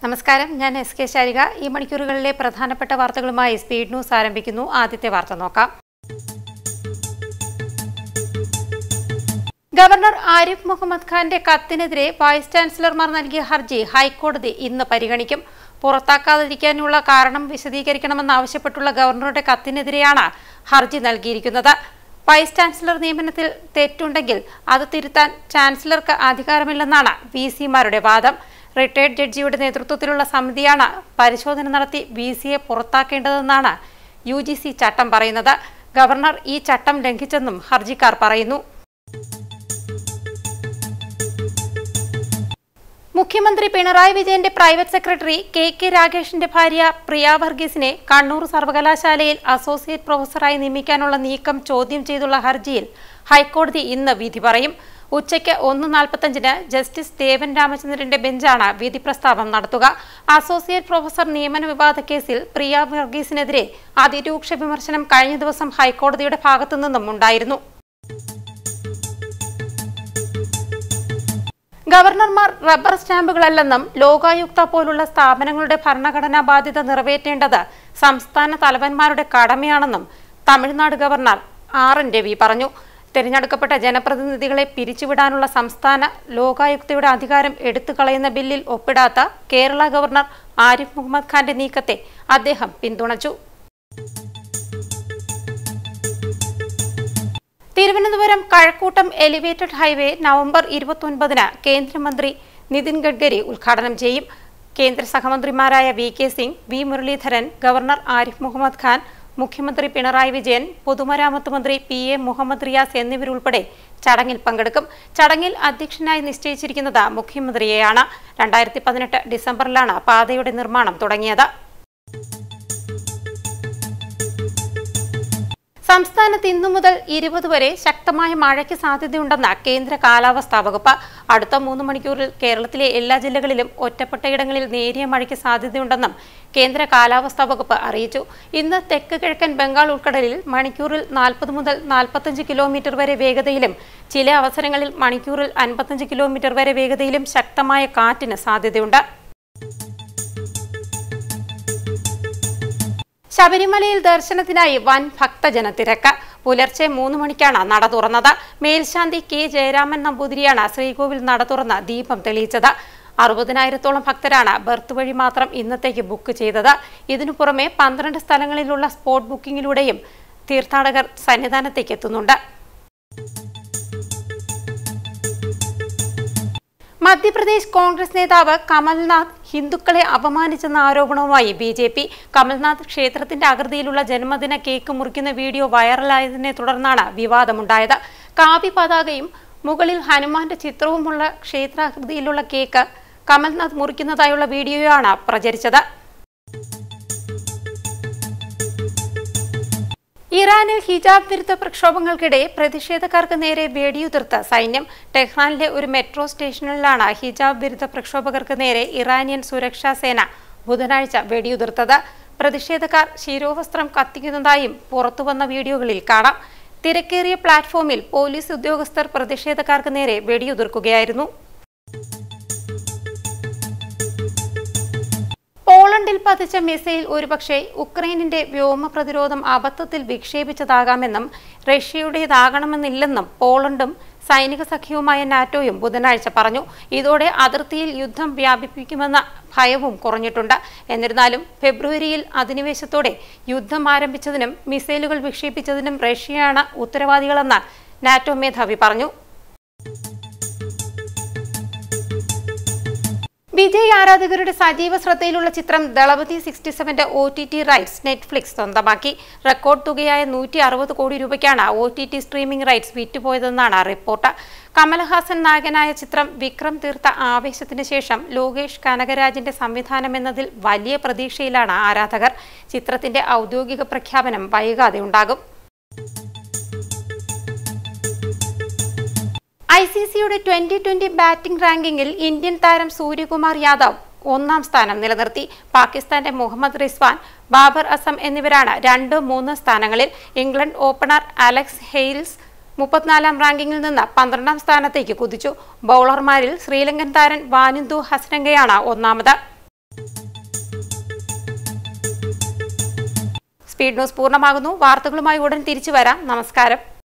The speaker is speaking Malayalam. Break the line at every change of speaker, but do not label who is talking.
നമസ്കാരം ഞാൻ എസ് കെ ശാരിക ഈ മണിക്കൂറുകളിലെ പ്രധാനപ്പെട്ട വാർത്തകളുമായി സ്പീഡ് ന്യൂസ് ആരംഭിക്കുന്നു ആദ്യത്തെ വാർത്ത നോക്കാം ഗവർണർ ആരിഫ് മുഹമ്മദ് ഖാന്റെ കത്തിനെതിരെ വൈസ് ചാൻസലർമാർ നൽകിയ ഹർജി ഹൈക്കോടതി ഇന്ന് പരിഗണിക്കും പുറത്താക്കാതിരിക്കാനുള്ള കാരണം വിശദീകരിക്കണമെന്നാവശ്യപ്പെട്ടുള്ള ഗവർണറുടെ കത്തിനെതിരെയാണ് ഹർജി നൽകിയിരിക്കുന്നത് വൈസ് ചാൻസലർ നിയമനത്തിൽ തെറ്റുണ്ടെങ്കിൽ അത് തിരുത്താൻ ചാൻസലർക്ക് അധികാരമില്ലെന്നാണ് വി സിമാരുടെ വാദം റിട്ടയർഡ് ജഡ്ജിയുടെ നേതൃത്വത്തിലുള്ള സമിതിയാണ് പരിശോധന നടത്തി വി സിയെ പുറത്താക്കേണ്ടതെന്നാണ് യു ജി സി ചട്ടം പറയുന്നത് ഗവർണർ ഈ ചട്ടം ലംഘിച്ചെന്നും ഹർജിക്കാർ പറയുന്നു മുഖ്യമന്ത്രി പിണറായി വിജയന്റെ പ്രൈവറ്റ് സെക്രട്ടറി കെ കെ രാഗേഷിന്റെ ഭാര്യ പ്രിയ വർഗീസിനെ കണ്ണൂർ സർവകലാശാലയിൽ അസോസിയേറ്റ് പ്രൊഫസറായി നിയമിക്കാനുള്ള നീക്കം ചോദ്യം ചെയ്തുള്ള ഹർജിയിൽ ഹൈക്കോടതി ഇന്ന് വിധി പറയും ഉച്ചയ്ക്ക് ഒന്ന് നാൽപ്പത്തഞ്ചിന് ജസ്റ്റിസ് ദേവൻ രാമചന്ദ്രന്റെ ബെഞ്ചാണ് വിധി പ്രസ്താവം നടത്തുക അസോസിയേറ്റ് പ്രൊഫസർ നിയമന വിവാദ കേസിൽ പ്രിയ വർഗീസിനെതിരെ അതിരൂക്ഷ വിമർശനം കഴിഞ്ഞ ദിവസം ഹൈക്കോടതിയുടെ ഭാഗത്തു നിന്നും ഉണ്ടായിരുന്നു ഗവർണർമാർ റബ്ബർ സ്റ്റാമ്പുകളല്ലെന്നും ലോകായുക്ത പോലുള്ള സ്ഥാപനങ്ങളുടെ ഭരണഘടനാ ബാധ്യത നിറവേറ്റേണ്ടത് സംസ്ഥാന തലവന്മാരുടെ കടമയാണെന്നും Tamil Nadu governor R N Ravi പറഞ്ഞു തിരഞ്ഞെടുക്കപ്പെട്ട ജനപ്രതിനിധികളെ പിരിച്ചുവിടാനുള്ള സംസ്ഥാന ലോകായുക്തയുടെ അധികാരം എടുത്തു കളയുന്ന ബില്ലിൽ ഒപ്പിടാത്ത കേരള ഗവർണർ ആരിഫ് മുഹമ്മദ് ഖാന്റെ നീക്കത്തെ അദ്ദേഹം പിന്തുണച്ചു Thiruvananthapuram Kazhakkoottam elevated highway November ഇരുപത്തൊൻപതിന് കേന്ദ്രമന്ത്രി നിതിൻ ഗഡ്കരി ഉദ്ഘാടനം ചെയ്യും കേന്ദ്ര സഹമന്ത്രിമാരായ V K Singh V Muraleedharan governor Arif Muhammad Khan മുഖ്യമന്ത്രി പിണറായി വിജയൻ പൊതുമരാമത്ത് മന്ത്രി പി എ മുഹമ്മദ് റിയാസ് എന്നിവരുൾപ്പെടെ ചടങ്ങിൽ പങ്കെടുക്കും ചടങ്ങിൽ അധ്യക്ഷനായി നിശ്ചയിച്ചിരിക്കുന്നത് മുഖ്യമന്ത്രിയെയാണ് രണ്ടായിരത്തി പതിനെട്ട് ഡിസംബറിലാണ് പാതയുടെ നിർമ്മാണം തുടങ്ങിയത് സംസ്ഥാനത്ത് ഇന്നു മുതൽ ഇരുപത് വരെ ശക്തമായ മഴയ്ക്ക് സാധ്യതയുണ്ടെന്ന് കേന്ദ്ര കാലാവസ്ഥാ വകുപ്പ് അടുത്ത മൂന്ന് മണിക്കൂറിൽ കേരളത്തിലെ എല്ലാ ജില്ലകളിലും ഒറ്റപ്പെട്ടയിടങ്ങളിൽ നേരിയ മഴയ്ക്ക് സാധ്യതയുണ്ടെന്നും കേന്ദ്ര കാലാവസ്ഥാ വകുപ്പ് അറിയിച്ചു ഇന്ന് തെക്ക് കിഴക്കൻ ബംഗാൾ ഉൾക്കടലിൽ മണിക്കൂറിൽ നാൽപ്പത് മുതൽ നാൽപ്പത്തഞ്ച് കിലോമീറ്റർ വരെ വേഗതയിലും ചില അവസരങ്ങളിൽ മണിക്കൂറിൽ അൻപത്തഞ്ച് കിലോമീറ്റർ വരെ വേഗതയിലും ശക്തമായ കാറ്റിന് സാധ്യതയുണ്ട് ശബരിമലയിൽ ദർശനത്തിനായി വൻ ഭക്തജന തിരക്ക് പുലർച്ചെ മൂന്ന് മണിക്കാണ് നട തുറന്നത് മേൽശാന്തി കെ ജയരാമൻ നമ്പൂതിരിയാണ് ശ്രീകോവിൽ നട തുറന്ന് ദീപം തെളിയിച്ചത് അറുപതിനായിരത്തോളം ഭക്തരാണ് ബർത്ത് വഴി മാത്രം ഇന്നത്തേക്ക് ബുക്ക് ചെയ്തത് ഇതിനു പുറമെ പന്ത്രണ്ട് സ്ഥലങ്ങളിലുള്ള സ്പോട്ട് ബുക്കിംഗിലൂടെയും തീർത്ഥാടകർ സന്നിധാനത്തേക്ക് എത്തുന്നുണ്ട് മധ്യപ്രദേശ് കോൺഗ്രസ് നേതാവ് കമൽനാഥ് ഹിന്ദുക്കളെ അപമാനിച്ചെന്ന ആരോപണവുമായി ബി ജെ പി കമൽനാഥ് ക്ഷേത്രത്തിന്റെ ആകൃതിയിലുള്ള ജന്മദിന കേക്ക് മുറിക്കുന്ന വീഡിയോ വൈറലായതിനെ തുടർന്നാണ് വിവാദമുണ്ടായത് കാവി പതാകയും മുകളിൽ ഹനുമാന്റെ ചിത്രവുമുള്ള ക്ഷേത്രാകൃതിയിലുള്ള കേക്ക് കമൽനാഥ് മുറിക്കുന്നതായുള്ള വീഡിയോയാണ് പ്രചരിച്ചത് ഇറാനിൽ ഹിജാബ് വിരുദ്ധ പ്രക്ഷോഭങ്ങൾക്കിടെ പ്രതിഷേധക്കാർക്ക് നേരെ വെടിയുതിർത്ത സൈന്യം ടെഹ്റാനിലെ ഒരു മെട്രോ സ്റ്റേഷനിലാണ് ഹിജാബ് വിരുദ്ധ പ്രക്ഷോഭകർക്ക് നേരെ ഇറാനിയൻ സുരക്ഷാ സേന ബുധനാഴ്ച വെടിയുതിർത്തത് പ്രതിഷേധക്കാർ ശിരോവസ്ത്രം കത്തിക്കുന്നതായും പുറത്തുവന്ന വീഡിയോകളിൽ കാണാം തിരക്കേറിയ പ്ലാറ്റ്ഫോമിൽ പോലീസ് ഉദ്യോഗസ്ഥർ പ്രതിഷേധക്കാർക്ക് നേരെ വെടിയുതിർക്കുകയായിരുന്നു പോളണ്ടിൽ പതിച്ച മിസൈൽ ഒരുപക്ഷെ ഉക്രൈനിന്റെ വ്യോമ പ്രതിരോധം അബദ്ധത്തിൽ വിക്ഷേപിച്ചതാകാമെന്നും റഷ്യയുടേതാകണമെന്നില്ലെന്നും പോളണ്ടും സൈനിക സഖ്യവുമായ നാറ്റോയും ബുധനാഴ്ച പറഞ്ഞു ഇതോടെ അതിർത്തിയിൽ യുദ്ധം വ്യാപിപ്പിക്കുമെന്ന ഭയവും കുറഞ്ഞിട്ടുണ്ട് എന്നിരുന്നാലും ഫെബ്രുവരിയിൽ അധിനിവേശത്തോടെ യുദ്ധം ആരംഭിച്ചതിനും മിസൈലുകൾ വിക്ഷേപിച്ചതിനും റഷ്യയാണ് ഉത്തരവാദികളെന്ന് നാറ്റോ മേധാവി പറഞ്ഞു വിജയ് ആരാധകരുടെ സജീവ ശ്രദ്ധയിലുള്ള ചിത്രം ദളപതി സിക്സ്റ്റി സെവന്റെ O T T rights Netflix സ്വന്തമാക്കി റെക്കോർഡ് തുകയായ നൂറ്റി അറുപത് കോടി രൂപയ്ക്കാണ് O T T streaming rights വിറ്റുപോയതെന്നാണ് റിപ്പോർട്ട് കമൽഹാസൻ നായകനായ ചിത്രം വിക്രം തീർത്ത ആവേശത്തിന് ശേഷം ലോകേഷ് കനകരാജിന്റെ സംവിധാനം എന്നതിൽ വലിയ പ്രതീക്ഷയിലാണ് ആരാധകർ ചിത്രത്തിന്റെ ഔദ്യോഗിക പ്രഖ്യാപനം വൈകാതെ ഉണ്ടാകും ഐ സി സിയുടെ ട്വന്റി ട്വന്റി ബാറ്റിംഗ് റാങ്കിങ്ങിൽ ഇന്ത്യൻ താരം സൂര്യകുമാർ യാദവ് ഒന്നാം സ്ഥാനം നിലനിർത്തി പാകിസ്ഥാന്റെ മുഹമ്മദ് റിസ്വാൻ ബാബർ അസം എന്നിവരാണ് രണ്ട് മൂന്ന് സ്ഥാനങ്ങളിൽ ഇംഗ്ലണ്ട് ഓപ്പണർ അലക്സ് ഹെയിൽസ് മുപ്പത്തിനാലാം റാങ്കിങ്ങിൽ നിന്ന് പന്ത്രണ്ടാം സ്ഥാനത്തേക്ക് കുതിച്ചു ബൗളർമാരിൽ ശ്രീലങ്കൻ താരൻ വാനിന്ദു ഹസ്രംഗയാണ് ഒന്നാമത് സ്പീഡ് ന്യൂസ് പൂർണ്ണമാകുന്നു വാർത്തകളുമായി ഉടൻ തിരിച്ചു വരാം നമസ്കാരം